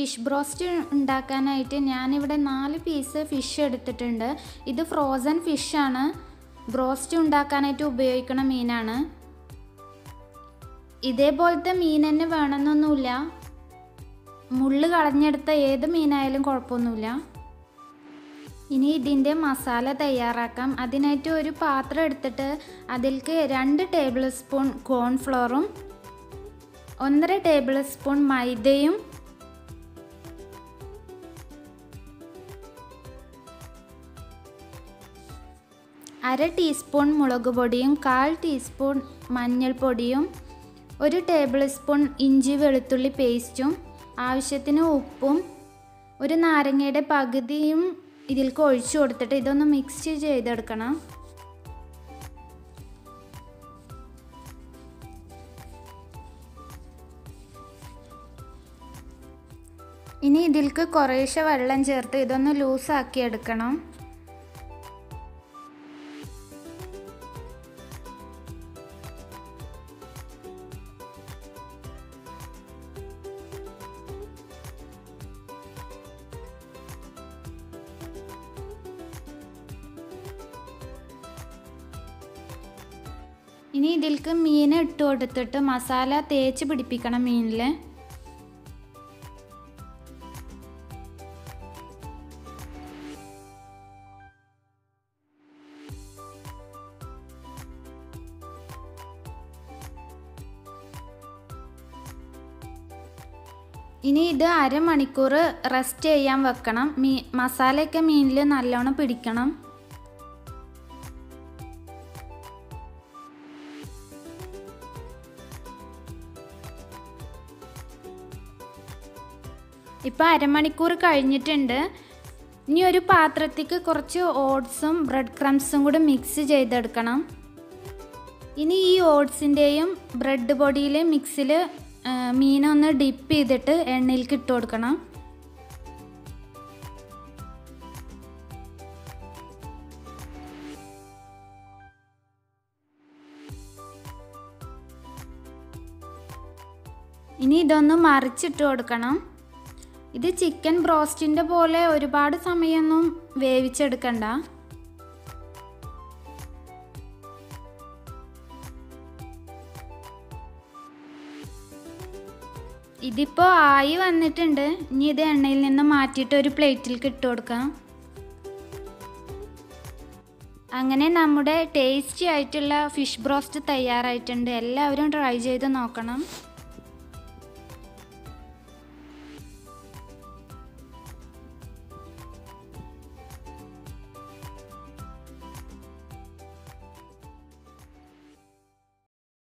fish broast ഉണ്ടാക്കാനായിട്ട് ഞാനിവിടെ നാല് പീസ് ഫിഷ് എടുത്തിട്ടുണ്ട് ഇത് ഫ്രോസൺ ഫിഷാണ് ബ്രോസ്റ്റ് ഉണ്ടാക്കാനായിട്ട് ഉപയോഗിക്കണ മീനാണ് ഇതേപോലത്തെ മീൻ തന്നെ വേണമെന്നൊന്നുമില്ല മുള്ള് കളഞ്ഞെടുത്ത ഏത് മീനായാലും കുഴപ്പമൊന്നുമില്ല ഇനി ഇതിൻ്റെ മസാല തയ്യാറാക്കാം അതിനായിട്ട് ഒരു പാത്രം എടുത്തിട്ട് അതിലേക്ക് രണ്ട് ടേബിൾ സ്പൂൺ കോൺഫ്ലോറും ഒന്നര ടേബിൾ സ്പൂൺ മൈദയും അര ടീസ്പൂൺ മുളക് പൊടിയും കാൽ ടീസ്പൂൺ മഞ്ഞൾപ്പൊടിയും ഒരു ടേബിൾ സ്പൂൺ ഇഞ്ചി വെളുത്തുള്ളി പേസ്റ്റും ആവശ്യത്തിന് ഉപ്പും ഒരു നാരങ്ങയുടെ പകുതിയും ഇതിലേക്ക് ഒഴിച്ചു കൊടുത്തിട്ട് ഇതൊന്ന് മിക്സ് ചെയ്തെടുക്കണം ഇനി ഇതിലേക്ക് കുറേശ്ശെ വെള്ളം ചേർത്ത് ഇതൊന്ന് ലൂസാക്കി എടുക്കണം ഇനി ഇതിലേക്ക് മീൻ ഇട്ട് കൊടുത്തിട്ട് മസാല തേച്ച് പിടിപ്പിക്കണം മീനിൽ ഇനി ഇത് അരമണിക്കൂർ റെസ്റ്റ് ചെയ്യാൻ വെക്കണം മീ മസാലയൊക്കെ മീനിൽ നല്ലോണം പിടിക്കണം ഇപ്പോൾ അരമണിക്കൂർ കഴിഞ്ഞിട്ടുണ്ട് ഇനി ഒരു പാത്രത്തേക്ക് കുറച്ച് ഓട്സും ബ്രെഡ് ക്രംസും കൂടി മിക്സ് ചെയ്തെടുക്കണം ഇനി ഈ ഓട്സിൻ്റെയും ബ്രെഡ് പൊടിയിൽ മിക്സിൽ മീനൊന്ന് ഡിപ്പ് ചെയ്തിട്ട് എണ്ണയിലേക്ക് ഇട്ട് കൊടുക്കണം ഇനി ഇതൊന്ന് മറിച്ചിട്ട് കൊടുക്കണം ഇത് ചിക്കൻ ബ്രോസ്റ്റിൻ്റെ പോലെ ഒരുപാട് സമയമൊന്നും വേവിച്ചെടുക്കണ്ട ഇതിപ്പോൾ ആയി വന്നിട്ടുണ്ട് ഇനി ഇത് എണ്ണയിൽ നിന്ന് മാറ്റിയിട്ട് ഒരു പ്ലേറ്റിലേക്ക് ഇട്ട് കൊടുക്കാം അങ്ങനെ നമ്മുടെ ടേസ്റ്റി ആയിട്ടുള്ള ഫിഷ് ബ്രോസ്റ്റ് തയ്യാറായിട്ടുണ്ട് എല്ലാവരും ട്രൈ ചെയ്ത് നോക്കണം